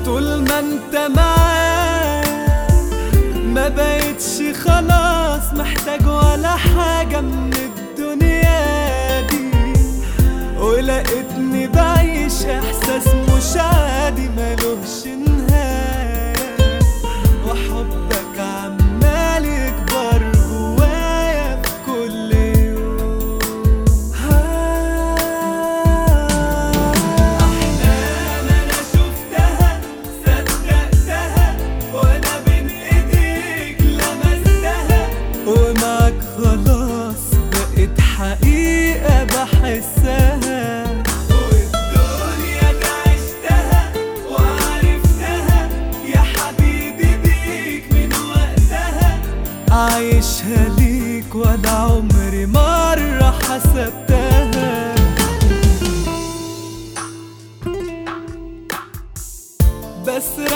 طول ما انت معايا ما بقتش خلاص محتاج ولا حاجة من الدنيا دي ولقيتني بعيش احساس مش عادي ملوش نهاية وحبك عمال يكبر جوايا في كل يوم أحلام أنا شفتها صدقتها وأنا بين إيديك لمستها ومعك خلاص بقت حقيقة بحسها والدنيا دي عشتها وعرفتها يا حبيبي بيك من وقتها عايشها ليك ولا عمري مرة حسبتها بس